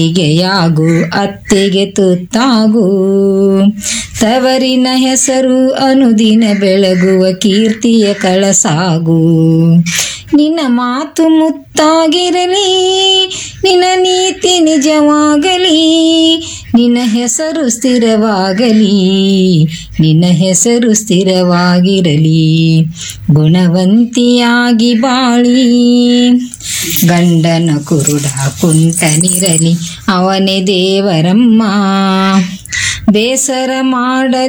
ಹೀಗೆಯಾಗು ಅತ್ತೆಗೆ ತುತ್ತಾಗು ತವರಿನ ಹೆಸರು ಅನುದಿನ ಬೆಳಗುವ ಕೀರ್ತಿಯ ಕಳಸಾಗು ನಿನ್ನ ಮಾತು ಮುತ್ತಾಗಿರಲಿ ನಿನ್ನ ನೀತಿ ನಿಜವಾಗಲಿ ನಿನ್ನ ಹೆಸರು ಸ್ಥಿರವಾಗಲಿ ನಿನ್ನ ಹೆಸರು ಸ್ಥಿರವಾಗಿರಲಿ ಗುಣವಂತಿಯಾಗಿ ಬಾಳಿ ಗಂಡನ ಕುರುಡ ಕುಂಟನಿರಲಿ ಅವನೇ ದೇವರಮ್ಮ ಬೇಸರ ಮಾಡದೆ